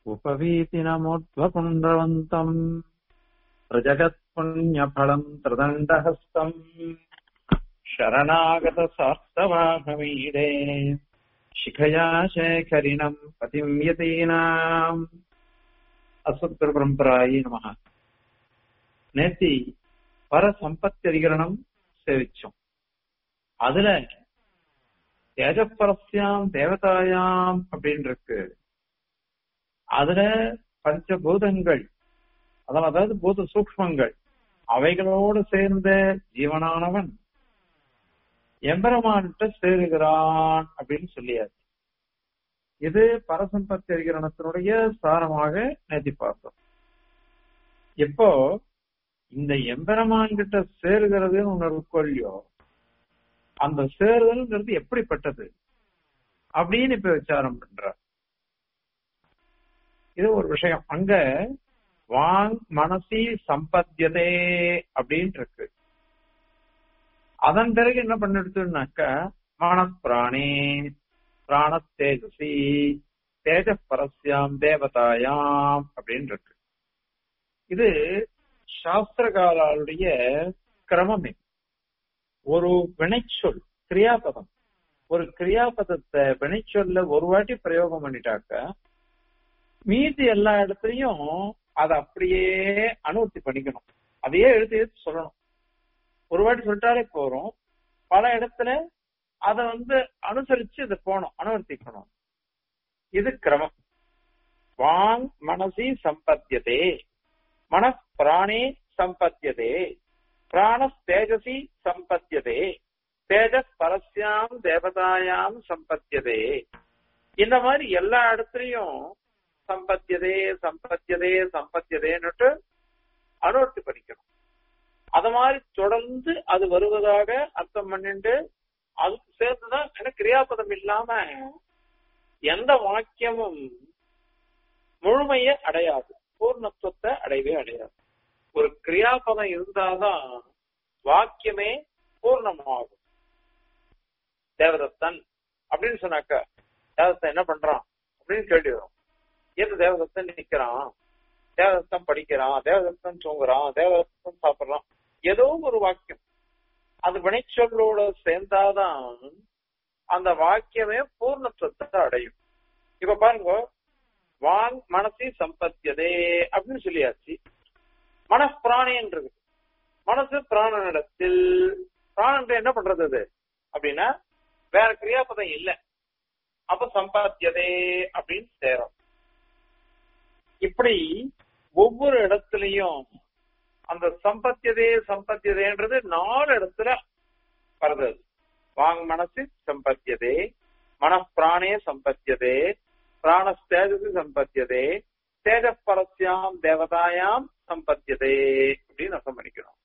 उपवीतिनमोद्वपुण्ड्रवन्तम् प्रजगत्पुण्यफलम् त्रिदण्डहस्तम् शरणागतसार्थवाहमीडे शिखया शेखरिणम् पतिम् यतीनाम् அசுத்திரபரம்பராயி நமக நேத்தி பர சம்பத்தி அதிகரணம் சேவிச்சோம் அதுல தேஜப்பரஸ்யாம் தேவதாயாம் அப்படின்னு இருக்கு அதுல பஞ்சபூதங்கள் அதான் அதாவது பூத சூக்மங்கள் அவைகளோடு சேர்ந்த ஜீவனானவன் எம்பெருமான்கிட்ட சேருகிறான் அப்படின்னு சொல்லியாச்சு இது பரசம்பத்தி அதிகரணத்தினுடைய சாரமாக நேத்தி பார்த்தோம் இப்போ இந்த எம்பெருமான் கிட்ட சேருகிறதுன்னு ஒண்ணு இருக்கோ இல்லையோ அந்த சேருதல்ங்கிறது எப்படிப்பட்டது அப்படின்னு இப்ப விசாரம் பண்ற இது ஒரு விஷயம் அங்க வாங் மனசி சம்பத்தியதே அப்படின்னு இருக்கு அதன் பிறகு என்ன பண்ணிடுச்சுனாக்க மனப்பிராணே பிராண தேஜசி தேஜ பரஸ்யாம் தேவதாயாம் அப்படின்னு இருக்கு இது சாஸ்திரகாலாளுடைய கிரமமே ஒரு வினைச்சொல் கிரியாபதம் ஒரு கிரியாபதத்தை வினைச்சொல்ல ஒரு வாட்டி பிரயோகம் பண்ணிட்டாக்க மீதி எல்லா இடத்துலயும் அதை அப்படியே அனுவர்த்தி பண்ணிக்கணும் அதையே எழுதி எடுத்து சொல்லணும் ஒரு வாட்டி சொல்லிட்டாலே போறோம் பல இடத்துல அதை வந்து அனுசரிச்சு இதை போகணும் அனுவர்த்திக்கணும் இது கிரமம் வாங் மனசி சம்பத்தியதே மன பிராணே சம்பத்தியதே பிராண தேஜசி சம்பத்தியதே தேஜ பரஸ்யாம் தேவதாயாம் சம்பத்தியதே இந்த மாதிரி எல்லா இடத்துலயும் சம்பத்தியதே சம்பத்தியதே சம்பத்தியதேன்னுட்டு அனுவர்த்தி பண்ணிக்கணும் அத மாதிரி தொடர்ந்து அது வருவதாக அர்த்தம் பண்ணிட்டு அதுக்கு சேர்த்துதான் ஏன்னா கிரியாபதம் இல்லாம எந்த வாக்கியமும் முழுமைய அடையாது பூர்ணத்துவத்தை அடையவே அடையாது ஒரு கிரியாபதம் இருந்தாதான் வாக்கியமே பூர்ணமாகும் தேவதத்தன் அப்படின்னு சொன்னாக்க தேவதத்தன் என்ன பண்றான் அப்படின்னு கேள்வி வரும் எது தேவதத்தன் நிக்கிறான் தேவதத்தன் படிக்கிறான் தேவதத்தன் தூங்குறான் தேவதத்தன் சாப்பிடுறான் ஏதோ ஒரு வாக்கியம் அது வினைச்சொல்லோட சேர்ந்தாதான் அந்த வாக்கியமே பூர்ணத்துவத்தை அடையும் இப்ப பாருங்க வாங் மனசி சம்பத்தியதே அப்படின்னு சொல்லியாச்சு மனப்பிராணின்றது மனசு பிராணனிடத்தில் பிராணன் என்ன பண்றது அது அப்படின்னா வேற கிரியாபதம் இல்ல அப்ப சம்பாத்தியதே அப்படின்னு சேரும் இப்படி ஒவ்வொரு இடத்துலயும் அந்த சம்பத்தியதே சம்பத்தியதேன்றது நாலு இடத்துல வருது வாங் மனசு சம்பத்தியதே மனப்பிராணே சம்பத்தியதே பிராணஸ்தேஜசி சம்பத்தியதே தேஜ பரஸ்யாம் தேவதாயாம் சம்பத்தியதே அப்படின்னு அர்த்தம் பண்ணிக்கணும்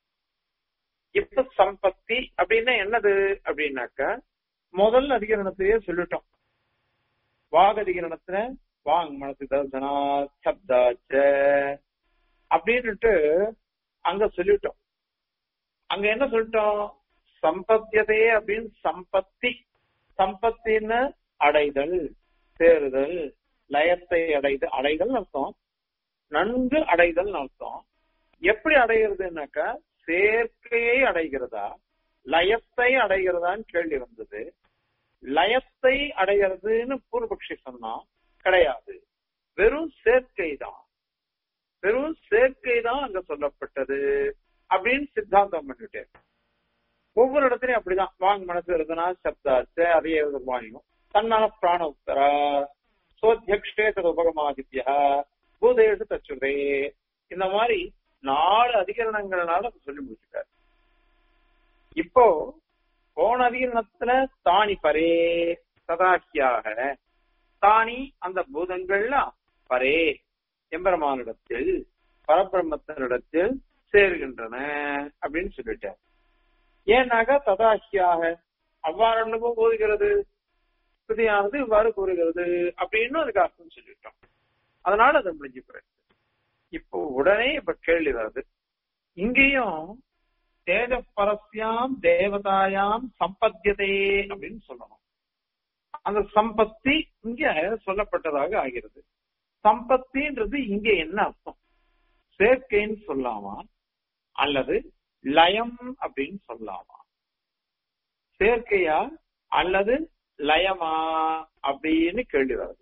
இப்ப சம்பத்தி அப்படின்னா என்னது அப்படின்னாக்க முதல் அதிகரணத்தையே சொல்லிட்டோம் வாக் அதிகரணத்துல வாங் மனசு தர்சனா சப்தாச்ச அப்படின்னுட்டு அங்க சொல்லிட்டோம் அங்க என்ன சொல்லிட்டோம் சம்பத்தியதே அப்படின்னு சம்பத்தி சம்பத்தின்னு அடைதல் சேருதல் லயத்தை அடைதல் அடைதல் அர்த்தம் நன்கு அடைதல் அர்த்தம் எப்படி அடைகிறதுனாக்க சேர்க்கையை அடைகிறதா லயத்தை அடைகிறதான்னு கேள்வி வந்தது லயத்தை அடைகிறதுன்னு பூர்வபக்ஷி சொன்னா கிடையாது வெறும் சேர்க்கை தான் வெறும் சேர்க்கை தான் அங்க சொல்லப்பட்டது அப்படின்னு சித்தாந்தம் பண்ணிட்டேன் ஒவ்வொரு இடத்துலயும் அப்படிதான் வாங்க மனசு இருக்குன்னா சப்தாச்சு அதையே வாங்கியும் தன்னால பிராண உத்தரா சோத்தியக்ஷே தது உபகமாதித்யா பூதேஷு தச்சுதே இந்த மாதிரி நாலு அதிகரணங்கள்னால சொல்லி முடிச்சுட்டாரு இப்போ போன அதிகரணத்துல தானி பரே சதாக்கியாக தானி அந்த பூதங்கள்லாம் பரே எம்பெருமானிடத்தில் பரபிரம்மத்தினிடத்தில் சேர்கின்றன அப்படின்னு சொல்லிட்டார் ஏன்னாக்கா ததாக்கியாக அவ்வாறு அனுபவம் போதுகிறது ஸ்ருதியானது இவ்வாறு கூறுகிறது அப்படின்னு அதுக்கு அர்த்தம் சொல்லிட்டோம் அதனால அது முடிஞ்சு போயிடுச்சு இப்போ உடனே இப்ப கேள்வி வருது இங்கேயும் தேஜ பரஸ்யாம் தேவதாயாம் சம்பத்தியதே அப்படின்னு சொல்லணும் அந்த சம்பத்தி இங்க சொல்லப்பட்டதாக ஆகிறது சம்பத்தின்றது இங்க என்ன அர்த்தம் சேர்க்கைன்னு சொல்லாமா அல்லது லயம் அப்படின்னு சொல்லாமா சேர்க்கையா அல்லது லயமா அப்படின்னு கேள்வி வருது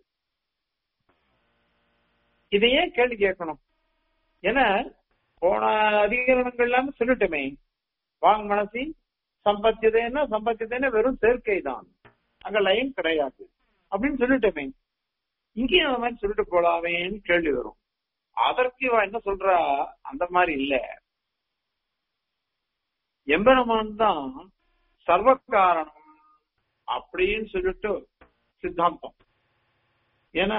இதை ஏன் கேள்வி கேட்கணும் ஏன்னா போன அதிகரணங்கள் எல்லாமே சொல்லிட்டோமே வாங் மனசி சம்பத்தியதைன்னா சம்பத்தியதைன்னா வெறும் சேர்க்கை தான் அங்க லயம் கிடையாது அப்படின்னு சொல்லிட்டோமே இங்கேயும் அந்த மாதிரி சொல்லிட்டு போலாமேன்னு கேள்வி வரும் அதற்கு இவ என்ன சொல்றா அந்த மாதிரி இல்ல எம்பெருமான் தான் சர்வ காரணம் அப்படின்னு சொல்லிட்டு சித்தாந்தம் ஏன்னா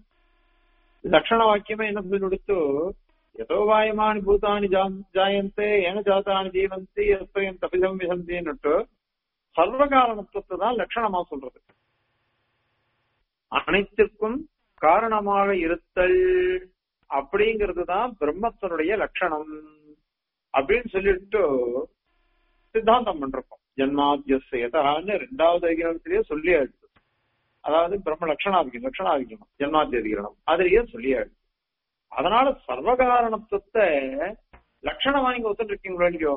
லட்சண வாக்கியமே என்ன சொல்லி கொடுத்து எதோ வாயமானி பூதானி ஜாயந்தே ஏன ஜாத்தானி ஜீவந்தி எஸ்வயம் தபிதம் விசந்தின்னுட்டு சர்வ காரணத்துவத்தை தான் லட்சணமா சொல்றது அனைத்துக்கும் காரணமாக இருத்தல் அப்படிங்கிறது தான் பிரம்மத்தினுடைய லட்சணம் அப்படின்னு சொல்லிட்டு சித்தாந்தம் பண்றோம் ஜென்மாத்தியசேதான்னு ரெண்டாவது அதிகாரத்திலேயே சொல்லி ஆயிடுச்சு அதாவது பிரம்ம லட்சணாதிகம் லட்சணாதிகணும் ஜென்மாத்தியதிகரணம் அதுலயே சொல்லி ஆயிடுச்சு அதனால சர்வகாரணத்துவத்தை லட்சணம் வாங்கி ஒத்துட்டு இருக்கீங்களோ இல்லையோ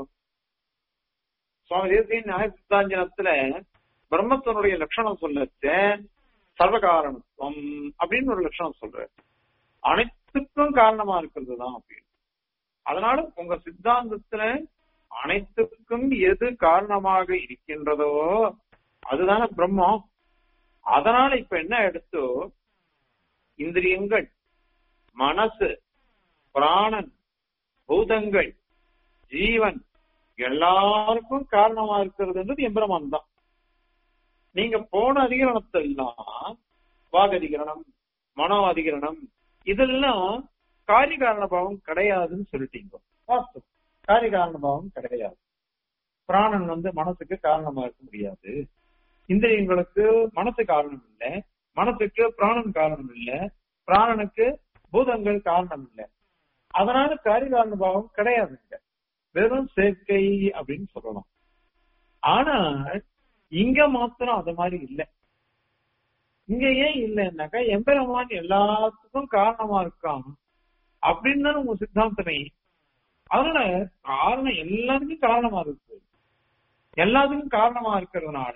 சுவாமி தேசிய நியாய சித்தாஞ்சனத்துல பிரம்மத்தினுடைய லட்சணம் சொல்லச்சு சர்வகாரணத்துவம் அப்படின்னு ஒரு லட்சணம் சொல்ற அனைத்துக்கும் காரணமா இருக்கிறது தான் அப்படின்னு அதனால உங்க சித்தாந்தத்துல அனைத்துக்கும் எது காரணமாக இருக்கின்றதோ அதுதானே பிரம்மம் அதனால இப்ப என்ன எடுத்தோ இந்திரியங்கள் மனசு பிராணன் பூதங்கள் ஜீவன் எல்லாருக்கும் காரணமா இருக்கிறதுன்றது எம்பிரமான் தான் நீங்க போன அதிகரணத்தெல்லாம் வாக அதிகரணம் மனோ அதிகரணம் இதெல்லாம் காரிய காரண பாவம் கிடையாதுன்னு சொல்லிட்டீங்க வாஸ்து காரிய காரண பாவம் கிடையாது பிராணன் வந்து மனசுக்கு காரணமா இருக்க முடியாது இந்திரியங்களுக்கு மனசு காரணம் இல்லை மனசுக்கு பிராணன் காரணம் இல்லை பிராணனுக்கு பூதங்கள் காரணம் இல்லை அதனால காரிய காரண பாவம் கிடையாதுங்க வெறும் சேர்க்கை அப்படின்னு சொல்லலாம் ஆனா இங்க மாத்திரம் அது மாதிரி இல்லை இங்க ஏன் இல்லைன்னாக்கா எம்பெருமான் எல்லாத்துக்கும் காரணமா இருக்கான் அப்படின்னு தானே உங்க சித்தாந்தமே அதனால காரணம் எல்லாத்துக்கும் காரணமா இருக்கு எல்லாத்துக்கும் காரணமா இருக்கிறதுனால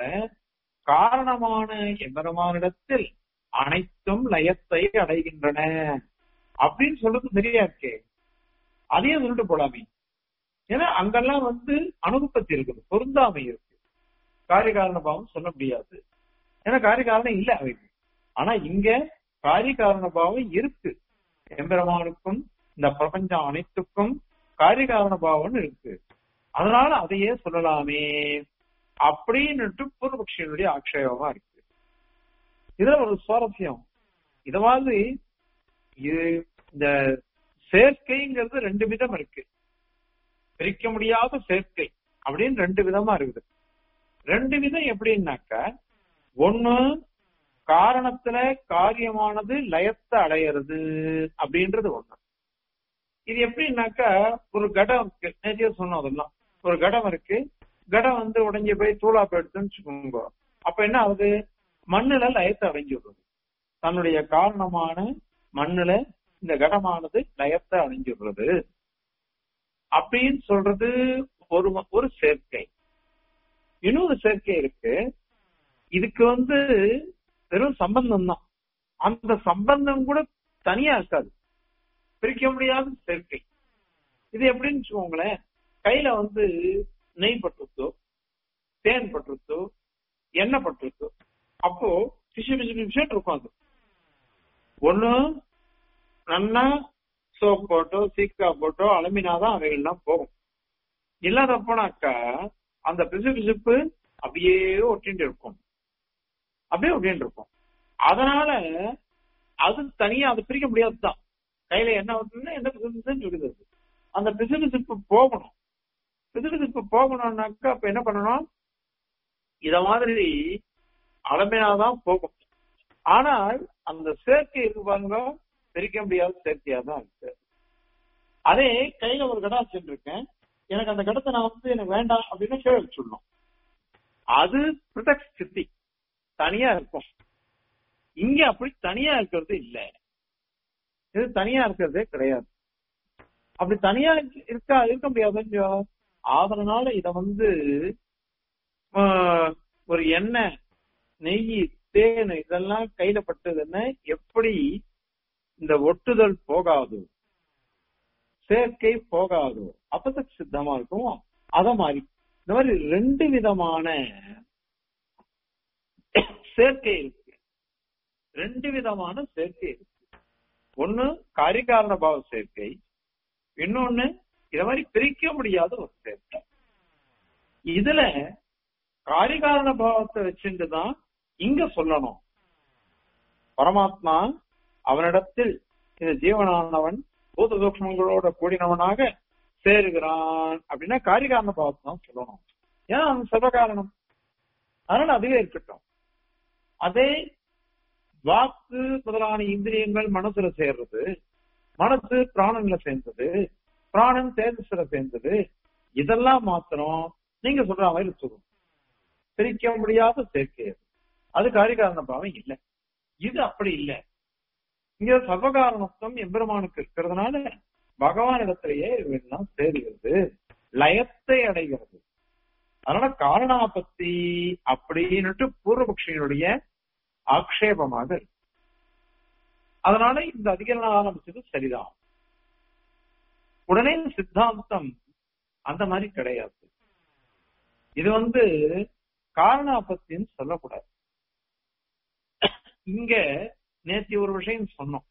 காரணமான எம்பெருமானிடத்தில் அனைத்தும் லயத்தை அடைகின்றன அப்படின்னு சொல்றது சரியா இருக்கே அதையும் சொல்லிட்டு போலாமே ஏன்னா அங்கெல்லாம் வந்து அனுபவத்தி இருக்குது பொருந்தாமை இருக்கு காரிய காரண பாவம் சொல்ல முடியாது ஏன்னா காரிய காரணம் இல்ல அவைக்கு ஆனா இங்க காரிய காரண பாவம் இருக்கு எம்பெருமானுக்கும் இந்த பிரபஞ்சம் அனைத்துக்கும் காரிய காரண பாவம் இருக்கு அதனால அதையே சொல்லலாமே அப்படின்னுட்டு பூர்வபக்ஷியனுடைய ஆக்ஷேபமா இருக்கு இதுல ஒரு சுவாரஸ்யம் இத மாதிரி இது இந்த சேர்க்கைங்கிறது ரெண்டு விதம் இருக்கு பிரிக்க முடியாத சேர்க்கை அப்படின்னு ரெண்டு விதமா இருக்குது ரெண்டு விதம் எப்படின்னாக்க ஒண்ணு காரணத்துல காரியமானது லயத்தை அடையிறது அப்படின்றது ஒண்ணு இது எப்படின்னாக்கா ஒரு கடம் இருக்கு நேற்றைய சொன்னோம் அதெல்லாம் ஒரு கடம் இருக்கு கடம் வந்து உடைஞ்சு போய் தூளா போயிடுதுன்னு வச்சுக்கோங்க அப்ப என்ன ஆகுது மண்ணுல லயத்தை அடைஞ்சு விடுறது தன்னுடைய காரணமான மண்ணுல இந்த கடமானது லயத்தை அடைஞ்சு விடுறது அப்படின்னு சொல்றது ஒரு ஒரு சேர்க்கை இன்னொரு சேர்க்கை இருக்கு இதுக்கு வந்து வெறும் சம்பந்தம் தான் அந்த சம்பந்தம் கூட தனியா இருக்காது பிரிக்க முடியாத சேர்க்கை இது எப்படின்னு வச்சுக்கோங்களேன் கையில வந்து நெய் பட்டுருத்தோ தேன் பட்டுருத்தோ எண்ணெய் பட்டுருத்தோ அப்போ பிசு பிசு பிசுன்னு இருக்கும் அது ஒண்ணு நல்லா சோப் போட்டோ சீக்கா போட்டோ அலுமினாதான் அவைகள்லாம் போகும் இல்லாத போனாக்கா அந்த பிசு பிசுப்பு அப்படியே ஒட்டிட்டு இருக்கும் அப்படியே ஒட்டிட்டு இருக்கும் அதனால அது தனியா அது பிரிக்க முடியாதுதான் கையில என்ன ஒட்டுனா என்ன பிசுபிசுன்னு சொல்லுது அந்த பிசுபிசுப்பு போகணும் பிசுபிசுப்பு போகணும்னாக்கா அப்ப என்ன பண்ணணும் இத மாதிரி அலமையாதான் போகும் ஆனால் அந்த சேர்க்கை இருக்கு பாருங்க பிரிக்க முடியாத சேர்க்கையா தான் இருக்கு அதே கையில ஒரு கடா வச்சிருக்கேன் எனக்கு அந்த கடத்தை நான் வந்து எனக்கு வேண்டாம் அப்படின்னு கீழே வச்சுடணும் அது பிரிட்டக் ஸ்திதி தனியா இருக்கும் இங்க அப்படி தனியா இருக்கிறது இல்ல இது தனியா இருக்கிறதே கிடையாது அப்படி தனியா இருக்கா இருக்க முடியாது கொஞ்சம் அதனால இத வந்து ஆஹ், ஒரு எண்ணெய் நெய் தேன் இதெல்லாம் கையில பட்டதுன்னு எப்படி இந்த ஒட்டுதல் போகாது சேர்க்கை போகாது அப்பதான் சித்தமா இருக்கும் அத மாதிரி இந்த மாதிரி ரெண்டு விதமான சேர்க்கை இருக்கு ரெண்டு விதமான சேர்க்கை இருக்கு ஒண்ணு காரிகாரண பாவ சேர்க்கை இன்னொன்னு இத மாதிரி பிரிக்க முடியாத ஒரு சேர்க்கை இதுல காரிகாரண பாவத்தை வச்சுட்டு தான் இங்க சொல்லணும் பரமாத்மா அவனிடத்தில் இந்த ஜீவனானவன் பூத சூக்மங்களோட கூடினவனாக சேருகிறான் அப்படின்னா காரிகாரண பாவத்தை தான் சொல்லணும் ஏன்னா அவன் சர்வகாரணம் அதனால அதுவே இருக்கட்டும் அதே வாக்கு முதலான இந்திரியங்கள் மனசுல சேர்றது மனசு பிராணன்ல சேர்ந்தது பிராணன் தேஜஸ்ல சேர்ந்தது இதெல்லாம் மாத்திரம் நீங்க சொல்ற மாதிரி சொல்லணும் பிரிக்க முடியாத சேர்க்கை அது. அது காரிகாரண பாவம் இல்லை இது அப்படி இல்லை இங்க சர்வகாரணத்துவம் எம்பெருமானுக்கு இருக்கிறதுனால பகவான் இடத்திலேயே இவெல்லாம் சேருகிறது லயத்தை அடைகிறது அதனால காரணாபத்தி அப்படின்னுட்டு பூர்வபக்ஷியினுடைய ஆக்ஷேபமாக இருக்கு அதனால இந்த அதிகரணம் ஆரம்பிச்சது சரிதான் உடனே சித்தாந்தம் அந்த மாதிரி கிடையாது இது வந்து காரணாபத்தின்னு சொல்லக்கூடாது இங்க நேத்தி ஒரு விஷயம் சொன்னோம்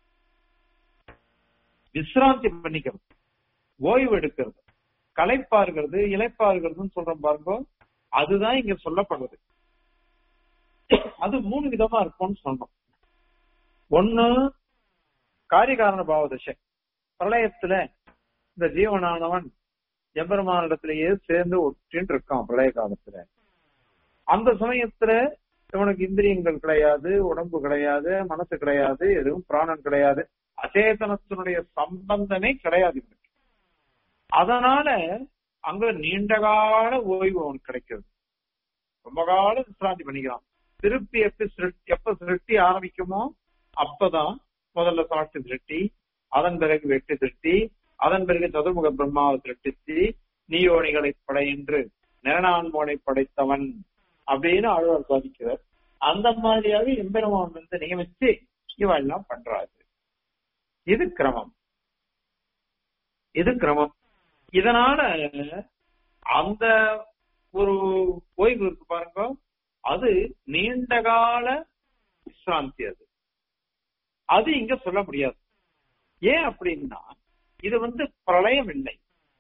விசிராந்தி பண்ணிக்கிறது ஓய்வு எடுக்கிறது களைப்பா இருக்கிறது இளைப்பா இருக்கிறதுன்னு சொல்றோம் பாருங்க அதுதான் இங்க சொல்லப்படுறது அது மூணு விதமா இருக்கும்னு சொன்னோம் ஒண்ணு காரியகாரண பாவ தசை பிரளயத்துல இந்த ஜீவனானவன் எம்பெருமானிடத்திலேயே சேர்ந்து ஒற்றின்னு இருக்கான் பிரளய காலத்துல அந்த சமயத்துல இவனுக்கு இந்திரியங்கள் கிடையாது உடம்பு கிடையாது மனசு கிடையாது எதுவும் பிராணன் கிடையாது அச்சேதனத்தினுடைய சம்பந்தமே கிடையாது இவனுக்கு அதனால அங்க நீண்ட கால ஓய்வு அவனுக்கு கிடைக்கிறது ரொம்ப காலம் விசிராந்தி பண்ணிக்கிறான் திருப்பி எப்ப சிருஷ்டி எப்ப சிருஷ்டி ஆரம்பிக்குமோ அப்பதான் முதல்ல சாட்சி சிருஷ்டி அதன் பிறகு வெட்டி சிருஷ்டி அதன் பிறகு சதுர்முக பிரம்மாவை சிருஷ்டிச்சு நீயோனிகளை படையின்று நிரணான்மோனை படைத்தவன் அப்படின்னு ஆழ்வார் சாதிக்கிறார் அந்த மாதிரியாக எம்பெருமான் வந்து நியமிச்சு இவெல்லாம் பண்றாரு இது கிரமம் இது கிரமம் இதனால அந்த ஒரு ஓய்வு இருக்கு பாருங்க அது நீண்ட கால விசிராந்தி அது அது இங்க சொல்ல முடியாது ஏன் அப்படின்னா இது வந்து பிரளயம் இல்லை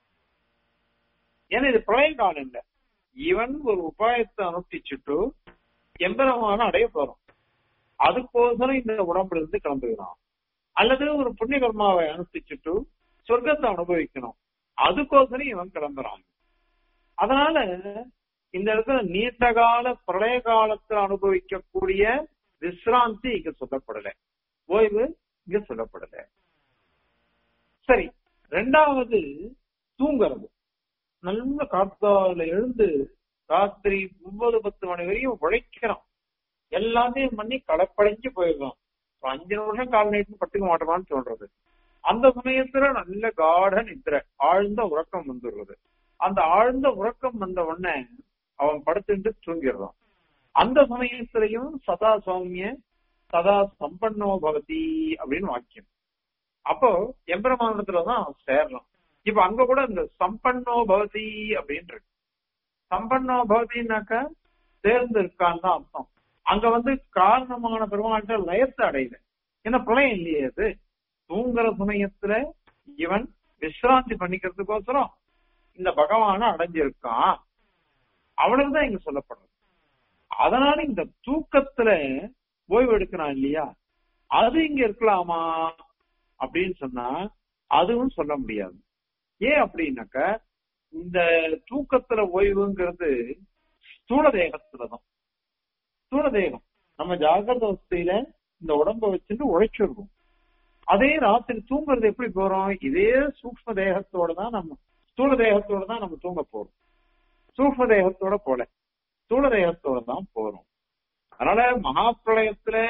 ஏன்னா இது பிரளய காலம் இல்லை இவன் ஒரு உபாயத்தை அனுஷ்டிச்சுட்டு எம்பெருமான அடைய போறோம் அதுக்கோசரம் இந்த உடம்புல இருந்து கிளம்புகிறான் அல்லது ஒரு புண்ணிய கர்மாவை அனுஷ்டிச்சுட்டு சொர்க்கத்தை அனுபவிக்கணும் அதுக்கோசரம் இவன் கிளம்புறான் அதனால இந்த இடத்துல நீண்ட கால பிரளய காலத்துல அனுபவிக்கக்கூடிய விசிராந்தி இங்க சொல்லப்படல ஓய்வு இங்க சொல்லப்படல சரி ரெண்டாவது தூங்குறது நல்ல காத்தால எழுந்து ராத்திரி ஒன்பது பத்து மணி வரையும் உழைக்கிறோம் எல்லாத்தையும் பண்ணி களப்படைஞ்சு போயிடுறோம் ஒரு அஞ்சு நிமிஷம் கால் நைட்டு பட்டுக்க மாட்டோமான்னு சொல்றது அந்த சமயத்துல நல்ல காட நித்திர ஆழ்ந்த உறக்கம் வந்துடுறது அந்த ஆழ்ந்த உறக்கம் வந்த உடனே அவன் படுத்துட்டு தூங்கிடுறான் அந்த சமயத்திலையும் சதா சௌமிய சதா சம்பன்னோ பவதி அப்படின்னு வாக்கியம் அப்போ எம்பெருமானத்துலதான் அவன் சேர்றான் இப்ப அங்க கூட இந்த சம்பன்னோ பவதி அப்படின்னு இருக்கு சம்பன்னோ பவதினாக்கா சேர்ந்து இருக்கான்னு தான் அர்த்தம் அங்க வந்து காரணமான பெருமாள்கிட்ட லயத்தை அடையல ஏன்னா பிரளயம் இல்லையே அது தூங்குற சமயத்துல இவன் விசிராந்தி பண்ணிக்கிறதுக்கோசரம் இந்த பகவான அடைஞ்சிருக்கான் அவ்வளவுதான் இங்க சொல்லப்படுறது அதனால இந்த தூக்கத்துல ஓய்வு எடுக்கிறான் இல்லையா அது இங்க இருக்கலாமா அப்படின்னு சொன்னா அதுவும் சொல்ல முடியாது ஏன் அப்படின்னாக்க இந்த தூக்கத்துல ஓய்வுங்கிறது ஸ்தூல தேகத்துலதான் ஸ்தூல தேகம் நம்ம ஜாகிரத அவஸ்தையில இந்த உடம்ப வச்சுட்டு உழைச்சிருக்கோம் அதே ராத்திரி தூங்குறது எப்படி போறோம் இதே சூக்ம தேகத்தோட தான் நம்ம ஸ்தூல தேகத்தோட தான் நம்ம தூங்க போறோம் சூக்ம தேகத்தோட போல ஸ்தூல தேகத்தோட தான் போறோம் அதனால மகா பிரளயத்துல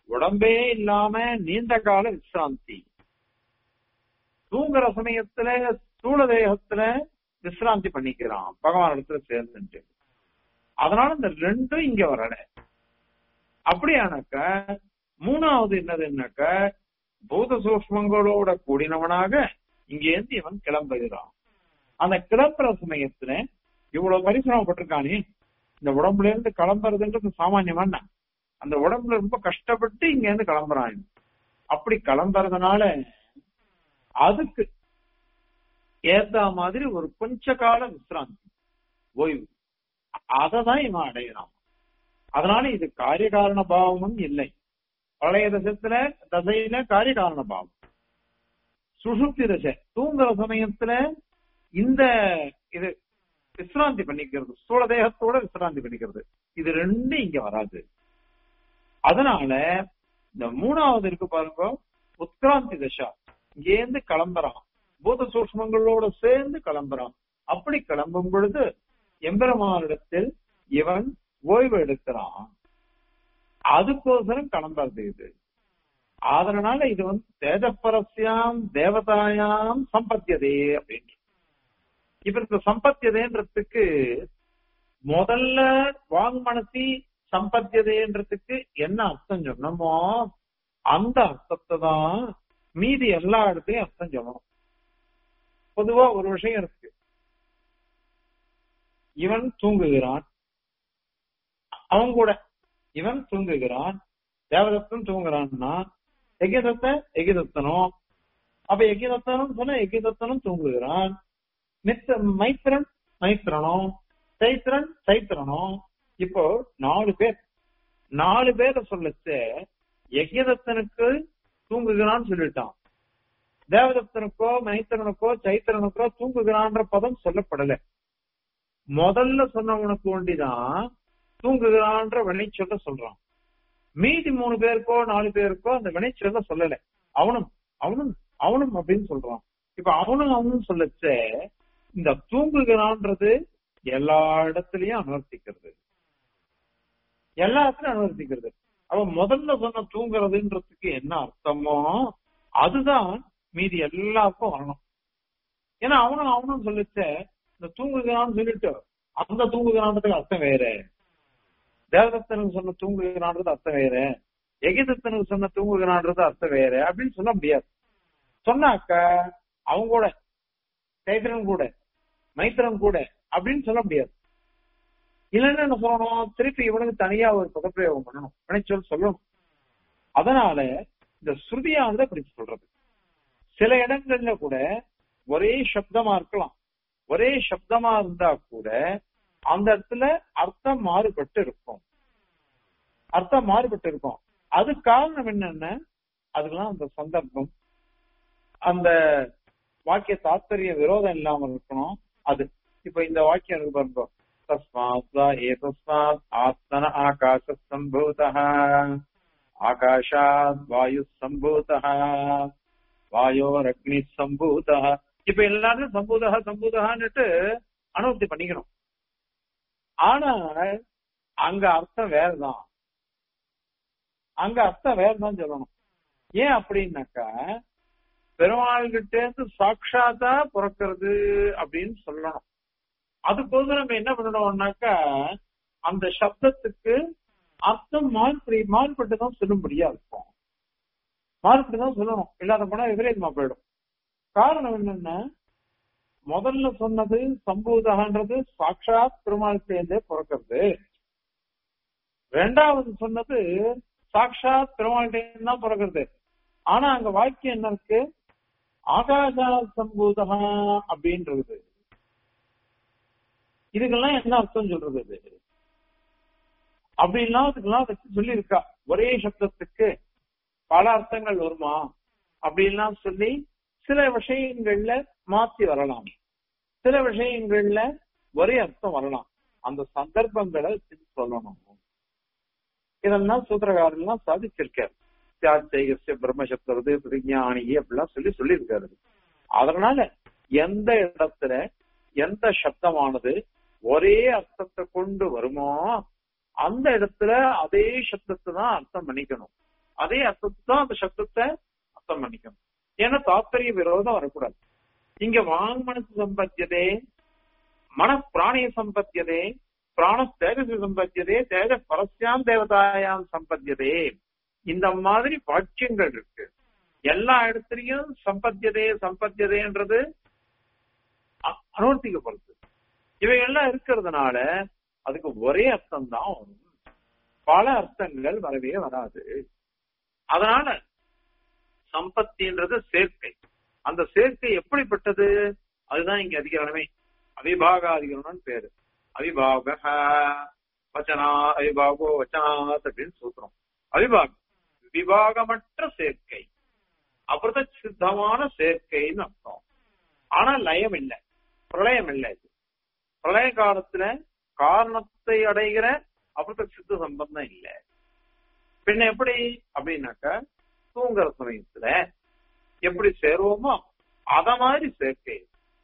உடம்பே இல்லாம நீண்ட கால விசிராந்தி தூங்குற சமயத்துல ஸ்தூல தேகத்துல விசிராந்தி பண்ணிக்கிறான் பகவான் இடத்துல சேர்ந்துட்டு அதனால இந்த ரெண்டும் இங்க வரல அப்படியானாக்க மூணாவது என்னதுன்னாக்க பூத சூக்மங்களோட கூடினவனாக இங்கேருந்து இவன் கிளம்புகிறான் அந்த கிளம்புற சமயத்துல இவ்வளவு பரிசிரமப்பட்டிருக்கானே இந்த உடம்புல இருந்து கிளம்புறதுன்றது சாமானியமான அந்த உடம்புல ரொம்ப கஷ்டப்பட்டு இங்க இருந்து கிளம்புறான் இவன். அப்படி கிளம்புறதுனால அதுக்கு ஏத்த மாதிரி ஒரு கொஞ்ச கால விசிராந்தி ஓய்வு அதை தான் இவன் அடையிறான் அதனால இது காரிய காரண பாவமும் இல்லை பழைய தசத்துல தசையில காரிய காரண பாவம் சுஷுப்தி தசை தூங்குற சமயத்துல இந்த இது விசிராந்தி பண்ணிக்கிறது ஸ்தூல தேகத்தோட விசிராந்தி பண்ணிக்கிறது இது ரெண்டும் இங்க வராது அதனால இந்த மூணாவது இருக்கு பாருங்க உத்கிராந்தி தசா இங்கேருந்து கிளம்புறான் பூத சூக்மங்களோட சேர்ந்து கிளம்புறான் அப்படி கிளம்பும் பொழுது எம்பெருமானிடத்தில் இவன் ஓய்வு எடுக்கிறான் அதுக்கோசரம் கிளம்புறது இது அதனால இது வந்து தேஜப்பரஸ்யாம் தேவதாயாம் சம்பத்தியதே அப்படின்னு இப்ப இந்த சம்பத்தியதேன்றதுக்கு முதல்ல வாங்மனசி சம்பத்தியதேன்றதுக்கு என்ன அர்த்தம் சொன்னோமோ அந்த அர்த்தத்தை தான் மீதி எல்லா இடத்தையும் அர்த்தம் சொல்லணும் பொதுவா ஒரு விஷயம் இருக்கு இவன் தூங்குகிறான் அவன் கூட இவன் தூங்குகிறான் தேவதத்தன் தூங்குறான்னா எகிதத்த எகிதத்தனும் அப்ப எகிதத்தனும் சொன்ன எகிதத்தனும் தூங்குகிறான் மித்த மைத்திரன் மைத்திரனும் சைத்திரன் சைத்திரனும் இப்போ நாலு பேர் நாலு பேரை சொல்லச்சு எகிதத்தனுக்கு தூங்குகிறான்னு சொல்லிட்டான் தேவதத்தனுக்கோ மைத்திரனுக்கோ சைத்திரனுக்கோ தூங்குகிறான்ற பதம் சொல்லப்படல முதல்ல சொன்னவனுக்கு ஒண்டிதான் தூங்குகிறான்ற வினைச்சொல்ல சொல்றான் மீதி மூணு பேருக்கோ நாலு பேருக்கோ அந்த வினைச்சொல்ல சொல்லல அவனும் அவனும் அவனும் அப்படின்னு சொல்றான் இப்ப அவனும் அவனும் சொல்லச்ச இந்த தூங்குகிறான்றது எல்லா இடத்துலயும் அனுவர்த்திக்கிறது எல்லா இடத்துலயும் அனுவர்த்திக்கிறது அவன் முதல்ல சொன்ன தூங்குறதுன்றதுக்கு என்ன அர்த்தமோ அதுதான் மீதி எல்லாருக்கும் வரணும் ஏன்னா அவனும் அவனும் சொல்லிச்ச இந்த தூங்குகிறான்னு சொல்லிட்டு அந்த தூங்குகிறான்றதுக்கு அர்த்தம் வேற தேவதத்தனுக்கு சொன்ன தூங்குகிறான்றது அர்த்தம் வேற எகிதத்தனுக்கு சொன்ன தூங்குகிறான்றது அர்த்தம் வேற அப்படின்னு சொல்ல முடியாது சொன்னாக்க அவங்க கூட சைத்திரன் கூட மைத்திரன் கூட அப்படின்னு சொல்ல முடியாது இல்லைன்னா என்ன சொல்லணும் திருப்பி இவனுக்கு தனியா ஒரு பதப்பிரயோகம் பண்ணணும் வினைச்சொல் சொல்லணும் அதனால இந்த ஸ்ருதியானது அப்படி சொல்றது சில இடங்கள்ல கூட ஒரே சப்தமா இருக்கலாம் ஒரே சப்தமா இருந்தா கூட அந்த இடத்துல அர்த்தம் மாறுபட்டு இருக்கும் அர்த்தம் மாறுபட்டு இருக்கும் அது காரணம் என்னன்னா அதுக்கெல்லாம் அந்த சந்தர்ப்பம் அந்த வாக்கிய தாத்பரிய விரோதம் இல்லாம இருக்கணும் அது இப்ப இந்த வாக்கியம் இருக்கு பாருங்க தஸ்மாத் வா ஏதஸ்மாத் ஆத்மன ஆகாச சம்பூத ஆகாஷாத் வாயு சம்பூத வாயோரக்னி சம்பூத இப்ப எல்லாரும் சம்பூதா சம்பூதான்னுட்டு அனுபவத்தை பண்ணிக்கணும் ஆனா அங்க அர்த்தம் வேறதான் அங்க அர்த்தம் வேறதான் சொல்லணும் ஏன் அப்படின்னாக்கா பெருமாள் கிட்ட இருந்து சாட்சாத்தா பிறக்கிறது அப்படின்னு சொல்லணும் அதுக்கோசரம் நம்ம என்ன பண்ணணும்னாக்கா அந்த சப்தத்துக்கு அர்த்தம் மாறுபடி மாறுபட்டு தான் சொல்லும்படியா இருக்கும் மாறுபட்டு தான் சொல்லணும் இல்லாத போனா விபரீதமா போயிடும் காரணம் என்னன்னா முதல்ல சொன்னது சம்பூதகன்றது சாட்சாத் பெருமாள் சேர்ந்தே பிறக்கிறது ரெண்டாவது சொன்னது சாட்சாத் பெருமாள் தான் பிறக்கிறது ஆனா அங்க வாக்கியம் என்ன இருக்கு ஆகாஷா சம்பூதகா அப்படின்றது இதுக்கெல்லாம் என்ன அர்த்தம் சொல்றது இது அப்படின்லாம் அதுக்கெல்லாம் வச்சு சொல்லி இருக்கா ஒரே சப்தத்துக்கு பல அர்த்தங்கள் வருமா அப்படின்லாம் சொல்லி சில விஷயங்கள்ல மாத்தி வரலாம் சில விஷயங்கள்ல ஒரே அர்த்தம் வரலாம் அந்த சந்தர்ப்பங்களை சொல்லணும் இதெல்லாம் சூத்திரகாரெல்லாம் சாதிச்சிருக்காரு தியாச்சைகசிய பிரம்மசப்தவது பிரஜானிகி அப்படிலாம் சொல்லி சொல்லியிருக்காரு அதனால எந்த இடத்துல எந்த சப்தமானது ஒரே அர்த்தத்தை கொண்டு வருமோ அந்த இடத்துல அதே சப்தத்தை தான் அர்த்தம் பண்ணிக்கணும் அதே அர்த்தத்தை தான் அந்த சப்தத்தை அர்த்தம் பண்ணிக்கணும் ஏன்னா தாத்பரிய விரோதம் வரக்கூடாது இங்க வாங் மனசு சம்பத்தியதே மன பிராணிய சம்பத்தியதே பிராண தேஜஸ் சம்பத்தியதே தேஜ பரஸ்யாம் தேவதாயாம் சம்பத்தியதே இந்த மாதிரி வாக்கியங்கள் இருக்கு எல்லா இடத்துலயும் சம்பத்தியதே சம்பத்தியதேன்றது அ- அனுவர்த்திக்கப்படுது இவைகள்லாம் இருக்கிறதுனால அதுக்கு ஒரே அர்த்தம் தான் வரும் பல அர்த்தங்கள் வரவே வராது அதனால சம்பத்தின்றது சேர்க்கை அந்த சேர்க்கை எப்படிப்பட்டது அதுதான் இங்க அதிகரணமே அவிபாக அதிகரணம்னு பேரு அவிபாக வச்சனா அவிபாகோ வச்சனாத் அப்படின்னு சொல்றோம் அவிபாகம் விபாகமற்ற சேர்க்கை அப்புறம் சித்தமான சேர்க்கைன்னு அர்த்தம் ஆனா லயம் இல்லை பிரளயம் இல்லை இது பிரளய காலத்துல காரணத்தை அடைகிற அப்புறம் சித்த சம்பந்தம் இல்லை பின்ன எப்படி அப்படின்னாக்கா தூங்குற சமயத்துல எப்படி சேருவோமோ அத மாதிரி சேர்க்கை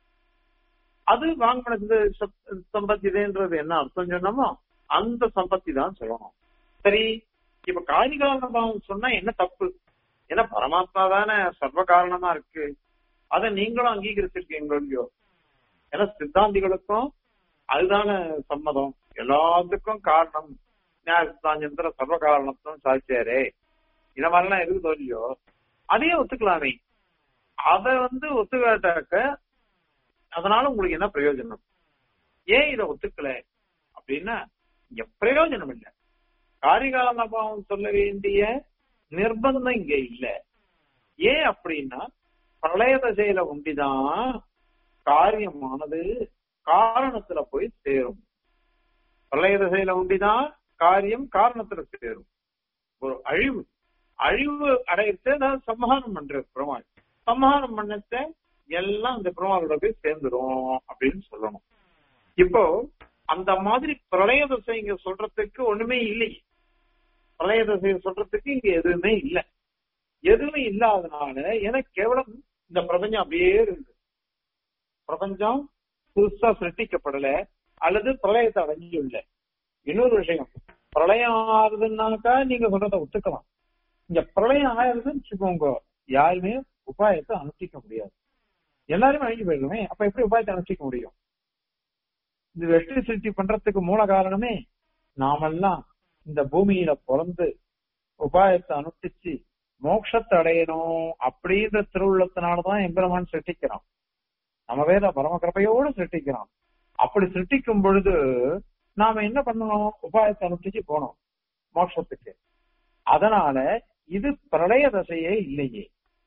அது வாங்கின சம்பத்திதேன்றது என்ன அர்த்தம் சொன்னோமோ அந்த சம்பத்தி தான் சொல்லணும் சரி இப்ப காரிகாரண பாவம் சொன்னா என்ன தப்பு ஏன்னா பரமாத்மா தானே சர்வ காரணமா இருக்கு அதை நீங்களும் அங்கீகரிச்சிருக்கீங்க இல்லையோ ஏன்னா சித்தாந்திகளுக்கும் அதுதானே சம்மதம் எல்லாத்துக்கும் காரணம் நியாய சித்தாந்தந்திர சர்வ காரணத்தும் சாட்சியாரே இந்த மாதிரிலாம் இருக்குதோ இல்லையோ அதையே ஒத்துக்கலாமே அத வந்து ஒத்துக்காட்டாக்க அதனால உங்களுக்கு என்ன பிரயோஜனம் ஏன் இதை ஒத்துக்கல அப்படின்னா இங்க பிரயோஜனம் இல்லை காரிகால பாவம் சொல்ல வேண்டிய நிர்பந்தம் இங்க இல்ல ஏன் அப்படின்னா பிரளய தசையில உண்டிதான் காரியமானது காரணத்துல போய் சேரும் பிரளய தசையில உண்டிதான் காரியம் காரணத்துல சேரும் ஒரு அழிவு அழிவு அடையிறது நான் சம்ஹாரம் பண்றது பெருமாள் சம்ஹாரம் பண்ணத்த எல்லாம் அந்த பெருமாளோட போய் சேர்ந்துரும் அப்படின்னு சொல்லணும் இப்போ அந்த மாதிரி பிரளய தசை இங்க சொல்றதுக்கு ஒண்ணுமே இல்லை பிரளய தசையை சொல்றதுக்கு இங்க எதுவுமே இல்லை எதுவுமே இல்லாதனால எனக்கு கேவலம் இந்த பிரபஞ்சம் அப்படியே இருக்கு பிரபஞ்சம் புதுசா சிருஷ்டிக்கப்படல அல்லது பிரளயத்தை அடைஞ்சுள்ள இன்னொரு விஷயம் பிரளயம் ஆகுதுன்னாக்கா நீங்க சொல்றத ஒத்துக்கலாம் இங்க பிரளயம் ஆயிருதுன்னு வச்சுக்கோங்க யாருமே உபாயத்தை அனுஷ்டிக்க முடியாது எல்லாருமே அழிஞ்சு போயிருக்கோமே அப்ப எப்படி உபாயத்தை அனுஷ்டிக்க முடியும் இந்த வெற்றி சிருஷ்டி பண்றதுக்கு மூல காரணமே நாமெல்லாம் இந்த பூமியில பிறந்து உபாயத்தை அனுஷ்டிச்சு மோட்சத்தை அடையணும் அப்படின்ற திருவுள்ளத்தினாலதான் எம்பெருமான் சிருஷ்டிக்கிறான் நம்ம வேத பரம கிருபையோடு சிருஷ்டிக்கிறான் அப்படி சிருஷ்டிக்கும் பொழுது நாம என்ன பண்ணணும் உபாயத்தை அனுஷ்டிச்சு போனோம் மோட்சத்துக்கு அதனால இது பிரளய தசையே இல்லையே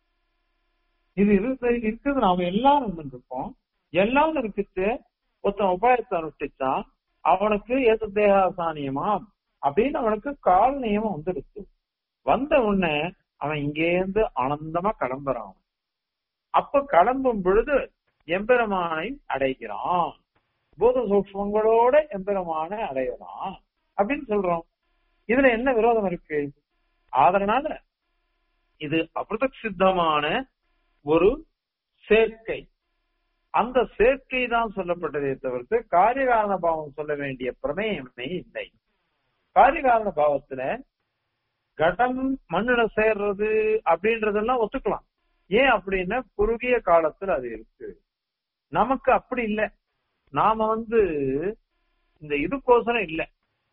இது இருக்கு இருக்குது நாம எல்லாரும் இருந்திருக்கோம் எல்லாரும் இருக்குது ஒருத்தன் உபாயத்தை அனுஷ்டிச்சான் அவனுக்கு ஏது தேகாசானியமா அப்படின்னு அவனுக்கு கால் நியமம் வந்துடுச்சு வந்த உடனே அவன் இங்கேருந்து ஆனந்தமா கிளம்புறான் அப்ப கிளம்பும் பொழுது எம்பெருமானை அடைகிறான் பூத சூக்மங்களோட எம்பெருமானை அடையலாம் அப்படின்னு சொல்றோம் இதுல என்ன விரோதம் இருக்கு அதனால இது அபிரதக் சித்தமான ஒரு சேர்க்கை அந்த சேர்க்கை தான் சொல்லப்பட்டதே தவிர்த்து காரியகாரண பாவம் சொல்ல வேண்டிய பிரமேயமே இல்லை காரியகாரண பாவத்துல கடம் மண்ணுல சேர்றது அப்படின்றதெல்லாம் ஒத்துக்கலாம் ஏன் அப்படின்னா குறுகிய காலத்துல அது இருக்கு நமக்கு அப்படி இல்லை நாம வந்து இந்த இதுக்கோசரம் இல்லை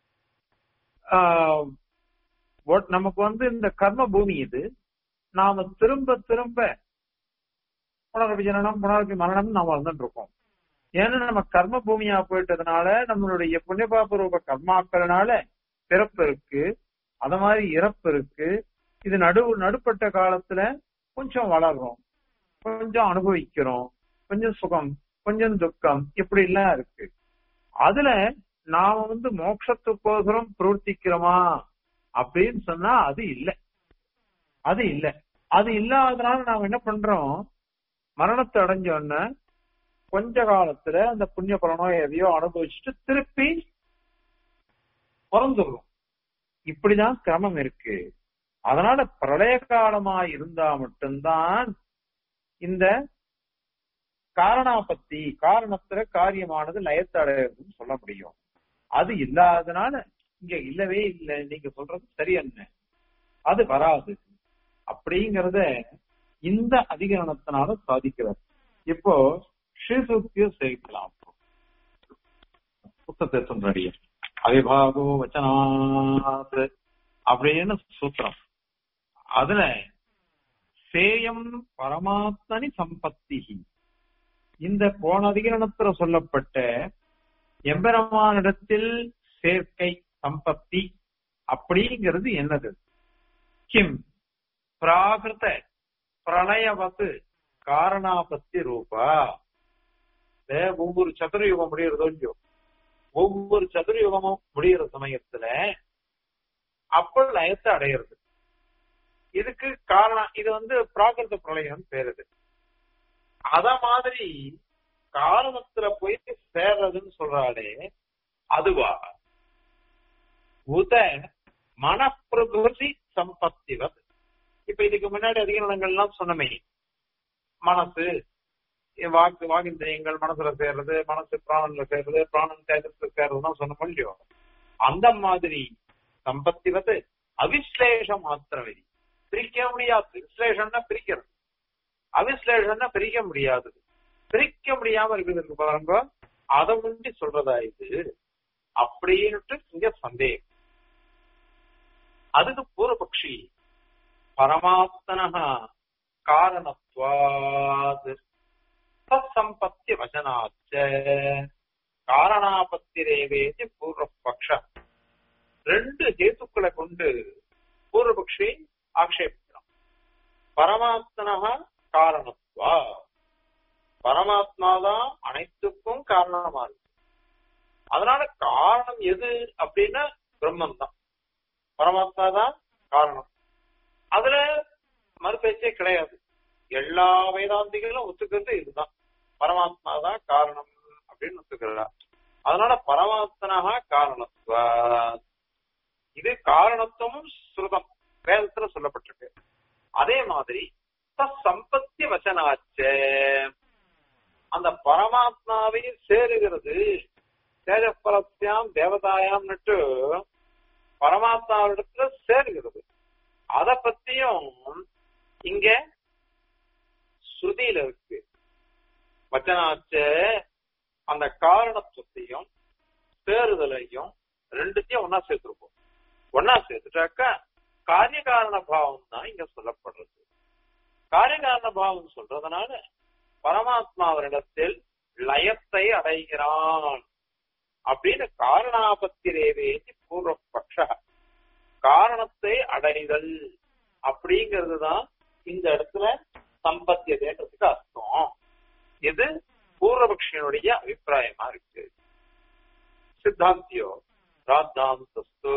ஆஹ் ஒ- நமக்கு வந்து இந்த கர்ம பூமி இது நாம திரும்ப திரும்ப புனரபி ஜனனம் புனரபி மரணம் நாம வந்துட்டு இருக்கோம் ஏன்னா நம்ம கர்ம பூமியா போயிட்டதுனால நம்மளுடைய புண்ணியபாப ரூப கர்மாக்கள்னால பிறப்பு இருக்கு அத மாதிரி இறப்பு இருக்கு இது நடு நடுப்பட்ட காலத்துல கொஞ்சம் வளர்றோம் கொஞ்சம் அனுபவிக்கிறோம் கொஞ்சம் சுகம் கொஞ்சம் துக்கம் இப்படி எல்லாம் இருக்கு அதுல நாம வந்து மோட்சத்துக்கோசரம் பிரவர்த்திக்கிறோமா அப்படின்னு சொன்னா அது இல்ல அது இல்ல அது இல்லாதனால நாம என்ன பண்றோம் மரணத்தை அடைஞ்ச உடனே கொஞ்ச காலத்துல அந்த புண்ணிய பலனோ எதையோ அனுபவிச்சுட்டு திருப்பி பிறந்துடுறோம் இப்படிதான் கிரமம் இருக்கு அதனால பிரளய காலமா இருந்தா மட்டும்தான் இந்த காரணாபத்தி காரணத்துல காரியமானது லயத்தடையதுன்னு சொல்ல முடியும் அது இல்லாதனால இங்க இல்லவே இல்லை நீங்க சொல்றது சரி என்ன அது வராது அப்படிங்கறத இந்த அதிகரணத்தினால சாதிக்கிறார் இப்போ ஸ்ரீசூக்திய சேர்க்கலாம் புத்தகத்தை சொல்றடிய அவிபாகோ வச்சனாத் அப்படின்னு சூத்திரம் அதுல சேயம் பரமாத்மனி சம்பத்தி இந்த போன அதிகரணத்துல சொல்லப்பட்ட எம்பெருமானிடத்தில் சேர்க்கை சம்பத்தி அப்படிங்கிறது என்னது கிம் பிராகிருத பிரளயவத்து காரணாபத்தி ரூபா இந்த ஒவ்வொரு சதுரயுகம் முடியறதோ இல்லையோ ஒவ்வொரு சதுரயுகமும் முடியிற சமயத்துல அப்ப லயத்தை அடையிறது இதுக்கு காரணம் இது வந்து பிராகிருத பிரளயம் பேருது அத மாதிரி காரணத்துல போய் சேர்றதுன்னு சொல்றாளே அதுவா உத மனப்பிரகிருதி சம்பத்திவது இப்ப இதுக்கு முன்னாடி அதிகரணங்கள்லாம் சொன்னமே மனசு வாக்கு வாகிந்திரியங்கள் மனசுல சேர்றது மனசு பிராணன்ல சேர்றது பிராணன் தேஜத்துல சேர்றதுதான் சொன்ன இல்லையோ அந்த மாதிரி சம்பத்திவது அவிஸ்லேஷ மாத்திரவதி பிரிக்க முடியாது விஸ்லேஷம்னா பிரிக்கிறது அவிஸ்லேஷம்னா பிரிக்க முடியாது பிரிக்க முடியாம இருக்கிறதுக்கு பாருங்க அதை முண்டி சொல்றதா இது அப்படின்னுட்டு இங்க சந்தேகம் அதுக்கு பூர்வபக்ஷி பரமாத்மன காரணத்வாத் சம்பத்தி வசனாச்ச காரணாபத்திரேவேதி பூர்வபக்ஷ ரெண்டு ஹேத்துக்களை கொண்டு பூர்வபக்ஷி ஆக்ஷேபிக்கிறான் பரமாத்மனா காரணத்துவா பரமாத்மாதான் அனைத்துக்கும் காரணமா இருக்கு அதனால காரணம் எது அப்படின்னா பிரம்மன் தான் பரமாத்மா தான் காரணம் அதுல மறுபேச்சே கிடையாது எல்லா வேதாந்திகளும் ஒத்துக்கிறது இதுதான் பரமாத்மா தான் காரணம் அப்படின்னு ஒத்துக்கிறார் அதனால பரமாத்மனா காரணத்துவ இது காரணத்துவமும் ஸ்ருதம் வேதத்துல சொல்லப்பட்டிருக்கு அதே மாதிரி சம்பத்தி வச்சனாச்ச அந்த பரமாத்மாவை சேருகிறது தேஜப்பலத்தியாம் தேவதாயாம்னுட்டு பரமாத்மாவிடத்துல சேருகிறது அத பத்தியும் இங்க ஸ்ருதியில இருக்கு வச்சனாச்ச அந்த காரணத்துவத்தையும் சேருதலையும் ரெண்டுத்தையும் ஒன்னா சேர்த்திருப்போம் ஒன்னா சேர்த்துட்டாக்கா காரிய காரண பாவம் தான் இங்க சொல்லப்படுறது காரிய காரண பாவம் சொல்றதுனால பரமாத்மாவரிடத்தில் லயத்தை அடைகிறான் அப்படின்னு காரணாபத்திரேவேதி பூர்வபக்ஷ காரணத்தை அடைதல் அப்படிங்கிறது தான் இந்த இடத்துல சம்பத்தியதேன்றதுக்கு அர்த்தம் இது பூர்வபக்ஷனுடைய அபிப்பிராயமா இருக்கு சித்தாந்தியோ ராத்தாந்தஸ்து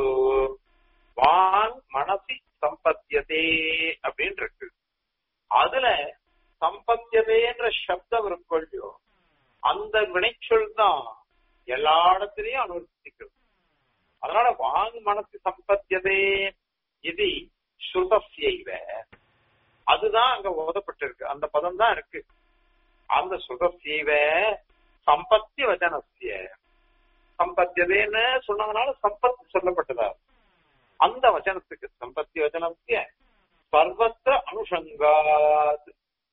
வாங் மனசி சம்பத்தியதே அப்படின்னு இருக்கு அதுல சம்பத்தியதேன்ற சப்தம் இருக்கொள்ளியோ அந்த வினைச்சொல் தான் எல்லா இடத்துலயும் அனுவர்த்திக்கிறது அதனால வாங் மனசு சம்பத்தியதே இது ஸ்ருதஸ்யைவ அதுதான் அங்க ஓதப்பட்டிருக்கு அந்த பதம் தான் இருக்கு அந்த சுகசீவ சம்பத்தி வச்சனசிய சம்பத்தியதேன்னு சொன்னதுனால சம்பத்தி சொல்லப்பட்டதா அந்த வச்சனத்துக்கு சம்பத்தி வச்சனசிய சர்வத்திர அனுஷங்காத்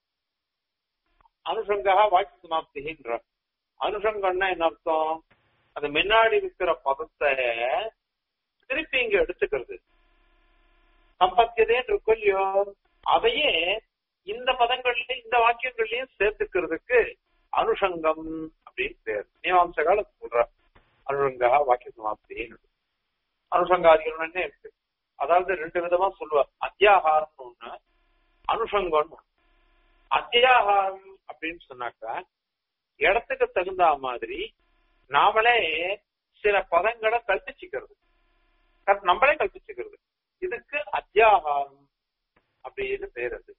அனுஷங்கா வாக்கி சமாப்திகின்ற அனுஷங்கம்னா என்ன அர்த்தம் அது முன்னாடி இருக்கிற பதத்தை திருப்பி இங்க எடுத்துக்கிறது சம்பத்தியதேன்னு இருக்கும் இல்லையோ அதையே இந்த பதங்கள்லயும் இந்த வாக்கியங்கள்லயும் சேர்த்துக்கிறதுக்கு அனுஷங்கம் அப்படின்னு பேர் மீமாம்ச கால சொல்ற அனுஷங்கா வாக்கிய சமாப்தின்னு அனுஷங்காதிகள் இருக்கு அதாவது ரெண்டு விதமா சொல்லுவார் அத்தியாகாரம்னு ஒண்ணு அனுஷங்கம்னு ஒண்ணு அத்தியாகாரம் அப்படின்னு சொன்னாக்கா இடத்துக்கு தகுந்த மாதிரி நாமளே சில பதங்களை கல்பிச்சுக்கிறது நம்மளே கல்பிச்சுக்கிறது இதுக்கு அத்தியாகாரம் அப்படின்னு பேர் அது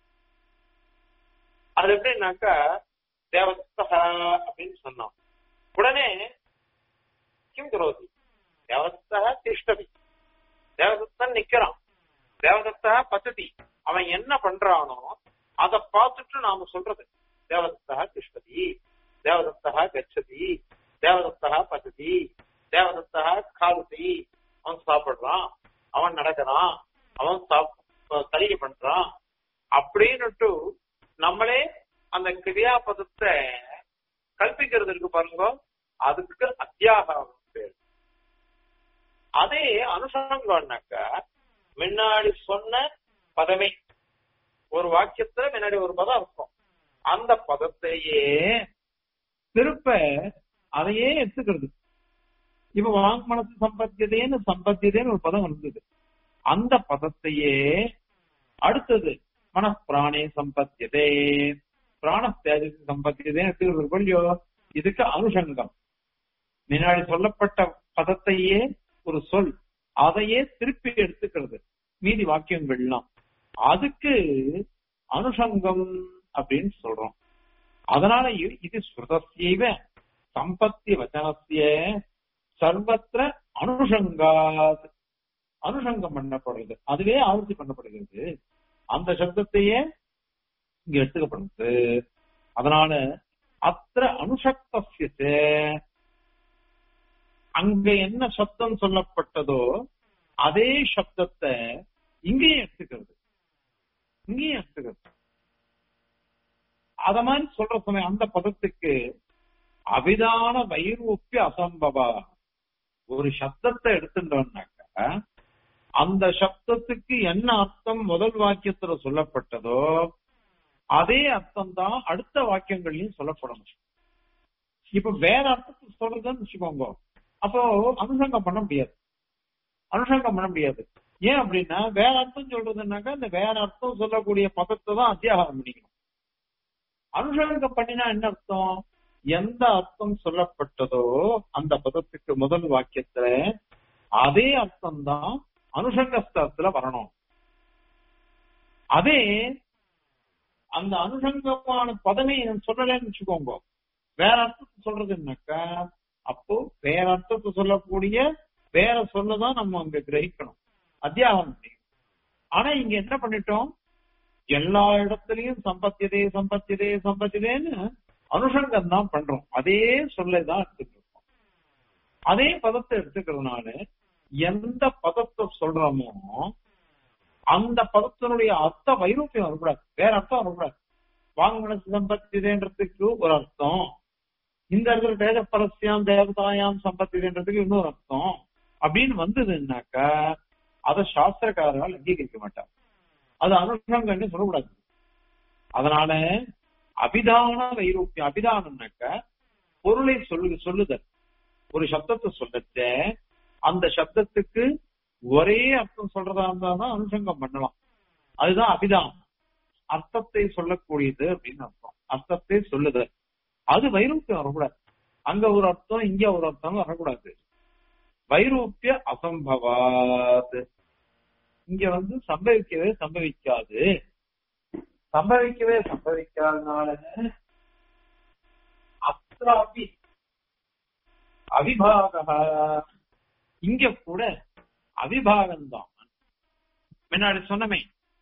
அது எப்படின்னாக்கா தேவதத்தக அப்படின்னு சொன்னோம் உடனே கிம் கரோதி தேவதத்தக திஷ்டதி தேவதத்தன் நிக்கிறான் தேவதத்தக பத்ததி அவன் என்ன பண்றானோ அதை பார்த்துட்டு நாம சொல்றது தேவதத்தக திஷ்டதி தேவதத்தக கச்சதி தேவதத்தக பத்ததி தேவதத்தக காலதி அவன் சாப்பிடுறான் அவன் நடக்கிறான் அவன் தப்- சலுகை பண்றான் அப்படின்னுட்டு நம்மளே அந்த கிரியாபதத்தை கல்பிக்கிறது இருக்கு பாருங்க அதுக்கு அத்தியாகம் பேர் அதே அனுசங்கம்னாக்க முன்னாடி சொன்ன பதமே ஒரு வாக்கியத்துல முன்னாடி ஒரு பதம் இருக்கும் அந்த பதத்தையே திருப்ப அதையே எடுத்துக்கிறது இப்ப வாங் மனசு சம்பத்தியதேன்னு சம்பத்தியதேன்னு ஒரு பதம் இருந்தது அந்த பதத்தையே அடுத்தது மனப்பிராணே சம்பத்தியதே பிராணஸ்தியாதி சம்பத்தியதேன்னு எடுத்துக்கிறது இல்லையோ இதுக்கு அனுஷங்கம் முன்னாடி சொல்லப்பட்ட பதத்தையே ஒரு சொல் அதையே திருப்பி எடுத்துக்கிறது மீதி வாக்கியங்கள்லாம் அதுக்கு அனுஷங்கம் அப்படின்னு சொல்றோம் அதனால இ- இது ஸ்ருதஸ்யைவ சம்பத்தி வச்சனஸ்ய சர்வத்திர அனுஷங்காத் அனுஷங்கம் பண்ணப்படுறது அதுவே ஆவர்த்தி பண்ணப்படுகிறது அந்த சப்தத்தையே இங்க எடுத்துக்கப்படுறது அதனால அத்திர அனுஷக்தஸ்ய அங்க என்ன சப்தம் சொல்லப்பட்டதோ அதே சப்தத்தை இங்கேயும் எடுத்துக்கிறது இங்கேயும் எடுத்துக்கிறது அத மாதிரி சொல்ற சமயம் அந்த பதத்துக்கு அபிதான வைரூப்பிய அசம்பவா ஒரு சப்தத்தை எடுத்துட்டோம்னாக்க அந்த சப்தத்துக்கு என்ன அர்த்தம் முதல் வாக்கியத்துல சொல்லப்பட்டதோ அதே அர்த்தம் தான் அடுத்த வாக்கியங்கள்லயும் சொல்லப்படணும் இப்ப வேற அர்த்தத்தை சொல்றதுன்னு வச்சுக்கோங்க அப்போ அனுசங்கம் பண்ண முடியாது அனுசங்கம் பண்ண முடியாது ஏன் அப்படின்னா வேற அர்த்தம் சொல்றதுன்னாக்கா இந்த வேற அர்த்தம் சொல்லக்கூடிய பதத்தை தான் அத்தியாகம் பண்ணிக்கணும் அனுசங்கம் பண்ணினா என்ன அர்த்தம் எந்த அர்த்தம் சொல்லப்பட்டதோ அந்த பதத்துக்கு முதல் வாக்கியத்துல அதே அர்த்தம் தான் அனுசங்கஸ்தத்துல வரணும் அதே அந்த அனுசங்கமான பதமே நான் சொல்லலைன்னு வச்சுக்கோங்க வேற அர்த்தத்தை சொல்றதுன்னாக்கா அப்போ வேற அர்த்தத்தை சொல்லக்கூடிய வேற சொல்லதான் நம்ம அங்க கிரகிக்கணும் அத்தியாகம் பண்ணிக்கணும். ஆனா இங்க என்ன பண்ணிட்டோம் எல்லா இடத்துலயும் சம்பத்தியதே சம்பத்தியதே சம்பத்தியதேன்னு அனுஷங்கம் தான் பண்றோம் அதே சொல்லைதான் எடுத்துட்டு இருக்கோம் அதே பதத்தை எடுத்துக்கிறதுனால எந்த பதத்தை சொல்றோமோ அந்த பதத்தினுடைய அர்த்த வைரூப்பியம் வரக்கூடாது வேற அர்த்தம் வரக்கூடாது வாங்க மனசு சம்பத்தியதேன்றதுக்கு ஒரு அர்த்தம் இந்த இடத்துல தேஜப்பரஸ்யாம் தேவதாயாம் சம்பத்தியதேன்றதுக்கு இன்னொரு அர்த்தம் அப்படின்னு வந்ததுன்னாக்கா அதை சாஸ்திரக்காரர்கள் அங்கீகரிக்க மாட்டாங்க அது அனுஷங்கன்னு சொல்லக்கூடாது அதனால அபிதான வைரூப்பியம் அபிதானம்னாக்க பொருளை சொல்லு சொல்லுதல் ஒரு சப்தத்தை சொல்லச்ச அந்த சப்தத்துக்கு ஒரே அர்த்தம் சொல்றதா இருந்தா தான் அனுசங்கம் பண்ணலாம் அதுதான் அபிதானம் அர்த்தத்தை சொல்லக்கூடியது அப்படின்னு அர்த்தம் அர்த்தத்தை சொல்லுதல் அது வைரூப்பியம் வரக்கூடாது அங்க ஒரு அர்த்தம் இங்க ஒரு அர்த்தம் வரக்கூடாது வைரூப்பிய அசம்பவாத் இங்க வந்து சம்பவிக்கவே சம்பவிக்காது சம்பவிக்கவே சம்பவிக்காதனால அத்ராபி அவிபாக இங்க கூட அவிபாகம்தான் முன்னாடி சொன்னமே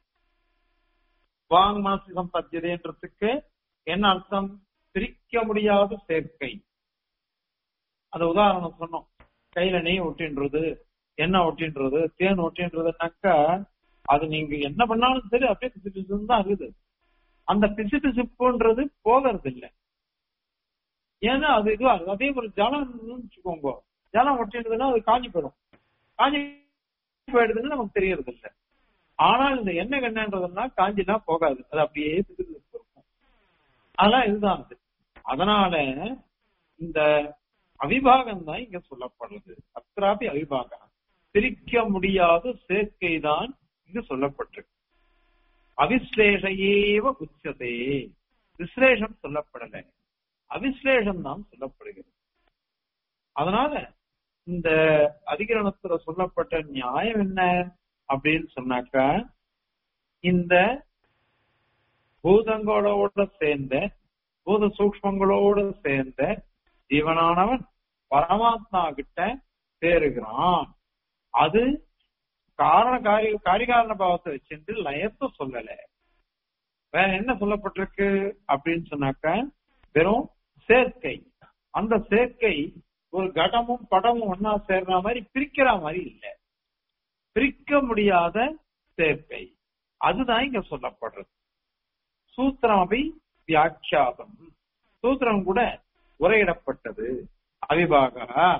வாங் மாசி சம்பத்தியதுன்றதுக்கு என்ன அர்த்தம் பிரிக்க முடியாத சேர்க்கை அந்த உதாரணம் சொன்னோம் கையில நெய் ஒட்டின்றது எண்ணெய் ஒட்டின்றது தேன் ஒட்டின்றதுனாக்கா அது நீங்க என்ன பண்ணாலும் சரி அப்படியே பிசு பிசுன்னு தான் இருக்குது அந்த பிசு பிசுப்புன்றது போகிறது இல்லை ஏன்னா அது இது அதே ஒரு ஜலம் வச்சுக்கோங்க ஜலம் ஒட்டின்றதுன்னா அது காஞ்சி போயிடும் காஞ்சி போயிடுதுன்னு நமக்கு தெரியறது இல்லை ஆனால் இந்த எண்ணெய் எண்ணெய்ன்றதுன்னா காஞ்சினா போகாது அது அப்படியே பிசு பிசுப்பு இருக்கும் அதெல்லாம் இதுதான் அது அதனால இந்த அவிபாகம் தான் இங்க சொல்லப்படுறது அத்திராபி அவிபாகம் பிரிக்க முடியாத சேர்க்கை தான் இங்கு சொல்லப்பட்டிருக்கு அவிஸ்லேஷையேவ உச்சதே விஸ்லேஷம் சொல்லப்படல அவிஸ்லேஷம் தான் சொல்லப்படுகிறது அதனால இந்த அதிகரணத்துல சொல்லப்பட்ட நியாயம் என்ன அப்படின்னு சொன்னாக்கா இந்த பூதங்களோட சேர்ந்த பூத சூக்மங்களோட சேர்ந்த ஜீவனானவன் பரமாத்மா கிட்ட சேருகிறான் அது காரண காரிய காரிகாரண பாவத்தை வச்சுட்டு லயத்தை சொல்லல வேற என்ன சொல்லப்பட்டிருக்கு அப்படின்னு சொன்னாக்க வெறும் சேர்க்கை அந்த சேர்க்கை ஒரு கடமும் படமும் ஒன்னா சேர்ற மாதிரி பிரிக்கிற மாதிரி இல்ல பிரிக்க முடியாத சேர்க்கை அதுதான் இங்க சொல்லப்படுறது சூத்திரம் அபி வியாக்கியாதம் சூத்திரம் கூட உரையிடப்பட்டது அவிபாக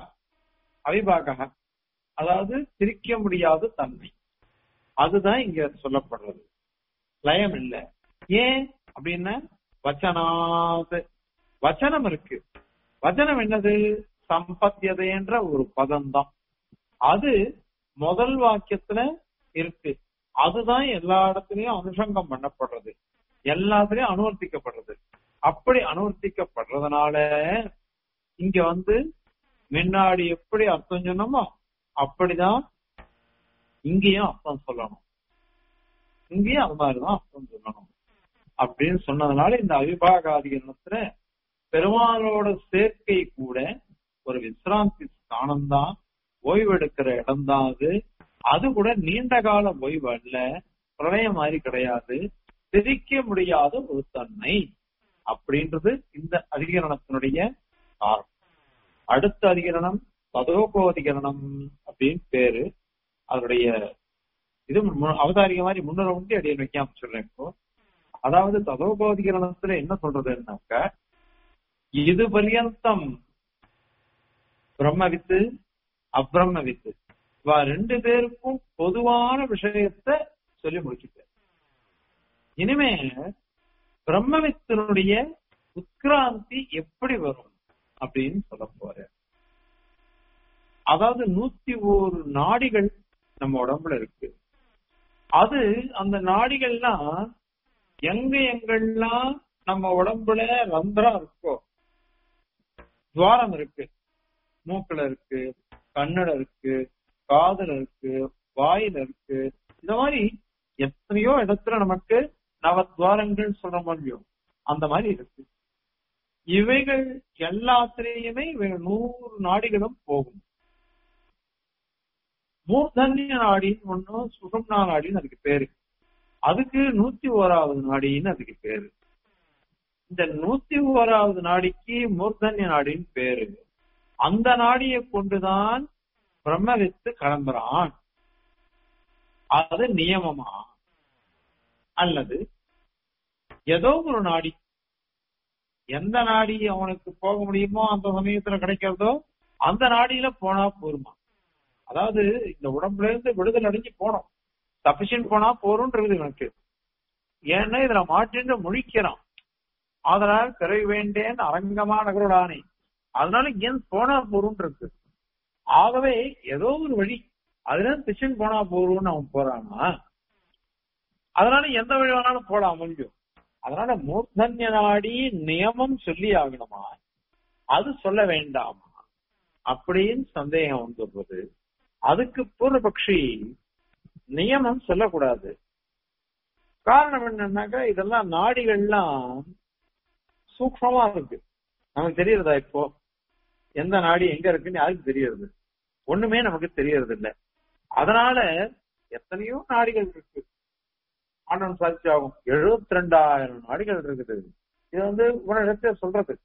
அவிபாக அதாவது பிரிக்க முடியாத தன்மை அதுதான் இங்க சொல்லப்படுறது லயம் இல்ல ஏன் அப்படின்னா வச்சனாது வச்சனம் இருக்கு வச்சனம் என்னது சம்பத்தியதைன்ற ஒரு பதம் தான் அது முதல் வாக்கியத்துல இருக்கு அதுதான் எல்லா இடத்துலயும் அனுஷங்கம் பண்ணப்படுறது எல்லாத்துலயும் அனுவர்த்திக்கப்படுறது அப்படி அனுவர்த்திக்கப்படுறதுனால இங்க வந்து முன்னாடி எப்படி அர்த்தம் சொன்னோமோ அப்படிதான் இங்கேயும் அர்த்தம் சொல்லணும் இங்கேயும் அது மாதிரிதான் அர்த்தம் சொல்லணும் அப்படின்னு சொன்னதுனால இந்த அவிபாகாதிகரணத்துல பெருமாளோட சேர்க்கை கூட ஒரு விசிராந்தி ஸ்தானம் தான் ஓய்வெடுக்கிற இடம் தான் அது அது கூட நீண்ட கால ஓய்வு அல்ல பிரளயம் மாதிரி கிடையாது பிரிக்க முடியாத ஒரு தன்மை அப்படின்றது இந்த அதிகரணத்தினுடைய காரணம் அடுத்த அதிகரணம் பதோகோதிகரணம் அப்படின்னு பேரு அதனுடைய இது மு- அவதாரிக மாதிரி முன்னுரை உண்டு அடியை வைக்காம சொல்றேன் இப்போ அதாவது ததோபோதிகரணத்துல என்ன சொல்றதுன்னாக்க இது பர்யந்தம் பிரம்மவித்து அப்ரம்ம வித்து இவா ரெண்டு பேருக்கும் பொதுவான விஷயத்த சொல்லி முடிச்சுட்டேன் இனிமே பிரம்மவித்தினுடைய உத்கிராந்தி எப்படி வரும் அப்படின்னு சொல்ல போறேன் அதாவது நூத்தி ஒரு நாடிகள் நம்ம உடம்புல இருக்கு அது அந்த நாடிகள்லாம் எங்க எங்கெல்லாம் நம்ம உடம்புல ரந்திரம் இருக்கோ துவாரம் இருக்கு மூக்குல இருக்கு கண்ணுல இருக்கு காதுல இருக்கு வாயில இருக்கு இந்த மாதிரி எத்தனையோ இடத்துல நமக்கு நவத்வாரங்கள் சொல்ற மாதிரியும் அந்த மாதிரி இருக்கு இவைகள் எல்லாத்திலேயுமே இவைகள் நூறு நாடிகளும் போகும் மூர்தன்ய நாடின்னு ஒண்ணும் சுகம்னா நாடின்னு அதுக்கு பேரு அதுக்கு நூத்தி ஓராவது நாடின்னு அதுக்கு பேரு இந்த நூத்தி ஓராவது நாடிக்கு மூர்தன்ய நாடின்னு பேரு அந்த நாடியை கொண்டுதான் பிரம்மவித்து கிளம்புறான் அது நியமமா அல்லது ஏதோ ஒரு நாடி எந்த நாடி அவனுக்கு போக முடியுமோ அந்த சமயத்துல கிடைக்கிறதோ அந்த நாடியில போனா போருமா அதாவது இந்த உடம்புல இருந்து விடுதலை அடைஞ்சு போனோம் சபிஷியன்ட் போனா போறோன்றது எனக்கு ஏன்னா இதுல மாற்றின்று முழிக்கிறான் அதனால் பிறகு வேண்டேன் அரங்கமா நகருடானே அதனால ஏன் போனா போறோம் இருக்கு ஆகவே ஏதோ ஒரு வழி அதுல பிஷன் போனா போறோம்னு அவன் போறானா அதனால எந்த வழி வேணாலும் போலாம் முடியும் அதனால மூர்தன்ய நாடி நியமம் சொல்லி ஆகணுமா அது சொல்ல வேண்டாமா அப்படின்னு சந்தேகம் வந்துடுறது அதுக்கு பூர்வபக்ஷி நியமம் சொல்லக்கூடாது காரணம் என்னன்னாக்கா இதெல்லாம் நாடிகள்லாம் சூக்மமா இருக்கு நமக்கு தெரியறதா இப்போ எந்த நாடி எங்க இருக்குன்னு யாருக்கு தெரியறது ஒண்ணுமே நமக்கு தெரியறது இல்ல அதனால எத்தனையோ நாடிகள் இருக்கு ஆனந்த் சாட்சி ஆகும் எழுபத்தி ரெண்டாயிரம் நாடிகள் இருக்குது இது வந்து உலகத்தை சொல்றது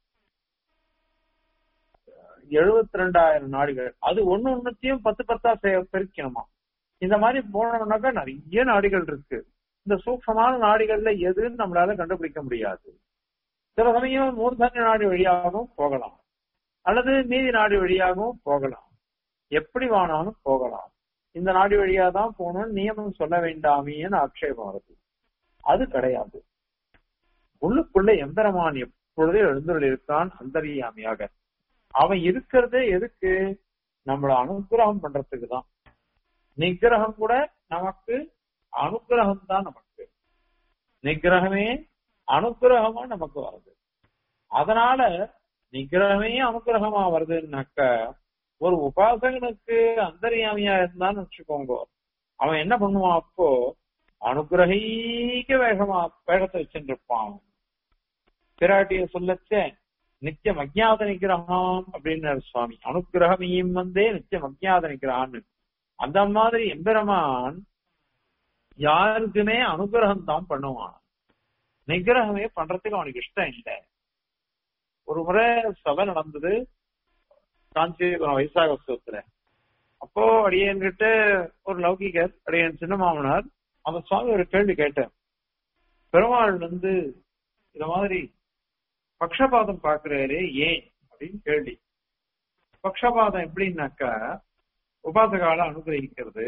எழுபத்தி ரெண்டாயிரம் நாடுகள் அது ஒண்ணு ஒண்ணுத்தையும் பத்து பத்தா செ- பெருக்கணுமா இந்த மாதிரி போனோம்னாக்கா நிறைய நாடுகள் இருக்கு இந்த சூக்ஷமான நாடுகள்ல எதுன்னு நம்மளால கண்டுபிடிக்க முடியாது சில சமயம் மூர்தன்ய நாடு வழியாகவும் போகலாம் அல்லது மீதி நாடு வழியாகவும் போகலாம் எப்படி வேணாலும் போகலாம் இந்த நாடு வழியா தான் போகணும்னு நியமம் சொல்ல வேண்டாமேன்னு ஆட்சேபம் வருது அது கிடையாது உள்ளுக்குள்ள எம்பெருமான் எப்பொழுதே எழுந்துள்ள இருக்கான் அந்தரியாமியாக அவன் இருக்கிறதே எதுக்கு நம்மள அனுகிரகம் பண்றதுக்கு தான் நிகிரகம் கூட நமக்கு அனுகிரகம் தான் நமக்கு நிகிரகமே அனுகிரகமா நமக்கு வருது அதனால நிகிரகமே அனுகிரகமா வருதுன்னாக்க ஒரு உபாசகனுக்கு அந்தரியாமியா இருந்தான்னு வச்சுக்கோங்க அவன் என்ன பண்ணுவான் அப்போ அனுகிரகிக்க வேகமா வேகத்தை வச்சுட்டு இருப்பான் பிராட்டிய சொல்லச்சே நித்தியம் அஜ்ஞாத நிகிரகம் அப்படின்னாரு சுவாமி அனுகிரகமையும் வந்தே நித்தியம் அஜ்ஞாத நிகிரகான்னு அந்த மாதிரி எம்பெருமான் யாருக்குமே அனுகிரகம் தான் பண்ணுவான் நிகிரகமே பண்றதுக்கு அவனுக்கு இஷ்டம் இல்லை ஒரு முறை சபை நடந்தது காஞ்சிபுரம் வைசாக உற்சவத்துல அப்போ அடியன்கிட்ட ஒரு லௌகிகர் அடியன் சின்ன மாமனார் அந்த சுவாமி ஒரு கேள்வி கேட்டேன் பெருமாள் வந்து இந்த மாதிரி பக்ஷபாதம் பாக்குறாரு ஏன் அப்படின்னு கேள்வி பக்ஷபாதம் எப்படின்னாக்கா உபாசகால அனுகிரகிக்கிறது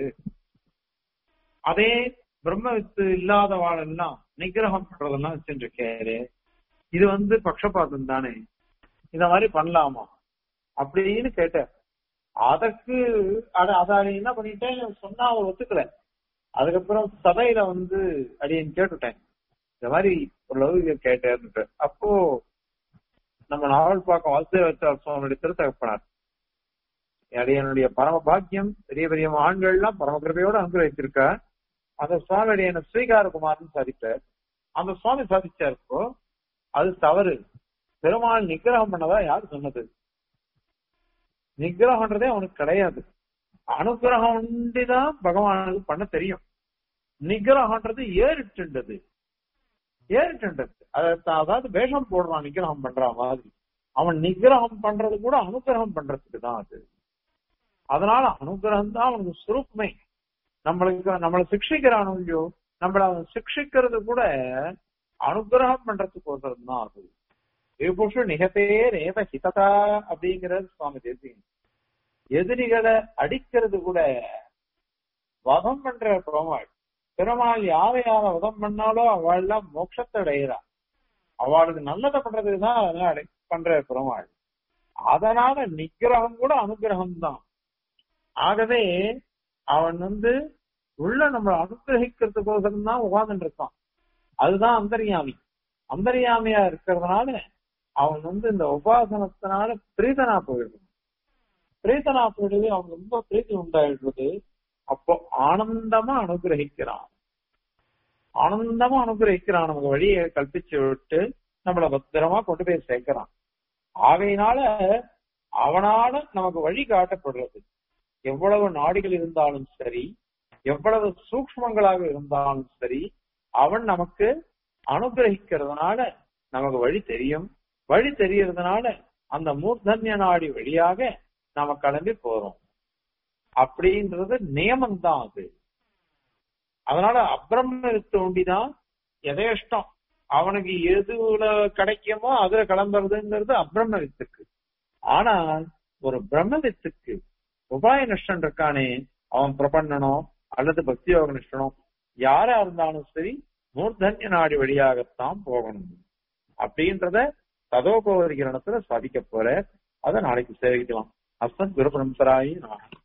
அதே பிரம்ம வித்து இல்லாதவாளெல்லாம் நிகிரகம் பண்றதெல்லாம் வச்சுருக்காரு இது வந்து பக்ஷபாதம் தானே இந்த மாதிரி பண்ணலாமா அப்படின்னு கேட்டார் அதற்கு அத அத என்ன பண்ணிட்டேன் சொன்னா அவர் ஒத்துக்கல அதுக்கப்புறம் சபையில வந்து அடியன் கேட்டுட்டேன் இந்த மாதிரி ஒரு லௌகிக கேட்டார் அப்போ நம்ம நாவல் பார்க்க வாசுதேவச்சார் சுவாமியுடைய திருத்தகப்பனார் அடியனுடைய பரம பாக்கியம் பெரிய பெரிய ஆண்கள்லாம் பரம கிருபையோட அனுகிரகிச்சிருக்கா அந்த சுவாமி அடியனை ஸ்ரீகாரகுமார்னு சாதித்தார் அந்த சுவாமி சாதிச்சாருக்கோ அது தவறு பெருமாள் நிக்கிரகம் பண்ணதா யார் சொன்னது நிகிரகம்ன்றதே அவனுக்கு கிடையாது அனுகிரகம் ஒண்டிதான் பகவானுக்கு பண்ண தெரியும் நிகிரகம்ன்றது ஏறிட்டுண்டது ஏறிட்டுண்டது அதாவது வேஷம் போடுறான் நிகிரகம் பண்ற மாதிரி அவன் நிகிரகம் பண்றது கூட அனுகிரகம் பண்றதுக்கு தான் அது அதனால அனுகிரகம் தான் அவனுக்கு சுரூப்மை நம்மளுக்கு நம்மளை சிக்ஷிக்கிறானோ இல்லையோ நம்மள அவன் சிக்ஷிக்கிறது கூட அனுகிரகம் பண்றதுக்கு தான் அது விபுஷு நிகத்தே ரேவ ஹிததா அப்படிங்கிறது சுவாமி தேசியம் எதிரிகளை அடிக்கிறது கூட வதம் பண்ற பெருமாள் பெருமாள் யாரை யார வதம் பண்ணாலோ அவள்லாம் மோட்சத்தை அடைகிறா அவளுக்கு நல்லதை பண்றதுக்கு தான் அதெல்லாம் பண்ற பெருமாள் அதனால நிக்கிரகம் கூட அனுகிரகம் தான் ஆகவே அவன் வந்து உள்ள நம்மளை அனுகிரகிக்கிறதுக்கோசரம் தான் உட்கார்ந்துட்டு இருக்கான் அதுதான் அந்தரியாமி அந்தரியாமியா இருக்கிறதுனால அவன் வந்து இந்த உபாசனத்தினால பிரீதனா போயிடுது பிரீதனா போயிடுது அவன் ரொம்ப பிரீத்தி உண்டாயிடுறது அப்போ ஆனந்தமா அனுகிரகிக்கிறான் ஆனந்தமா அனுகிரகிக்கிறான் நமக்கு வழியை கல்பிச்சு விட்டு நம்மள பத்திரமா கொண்டு போய் சேர்க்கிறான் ஆகையினால அவனால நமக்கு வழி காட்டப்படுறது எவ்வளவு நாடுகள் இருந்தாலும் சரி எவ்வளவு சூக்மங்களாக இருந்தாலும் சரி அவன் நமக்கு அனுகிரகிக்கிறதுனால நமக்கு வழி தெரியும் வழி தெரியறதுனால அந்த மூர்தன்ய நாடி வழியாக நாம கிளம்பி போறோம் அப்படின்றது நியமம் தான் அது அதனால அப்பிரமத்து ஒண்டிதான் எதேஷ்டம் அவனுக்கு எதுல கிடைக்குமோ அதுல கிளம்புறதுங்கிறது அப்பிரம வித்துக்கு ஆனால் ஒரு பிரம்ம வித்துக்கு உபாய நிஷ்டன் இருக்கானே அவன் பிரபண்ணனோ அல்லது பக்தி யோக நிஷ்டனோ யாரா இருந்தாலும் சரி மூர்தன்ய நாடி வழியாகத்தான் போகணும் அப்படின்றத ததோபவரிகரணத்துல சாதிக்க போற அதை நாளைக்கு சேவிக்கலாம் அஸ்மத் குரு பரம்பராயி நான்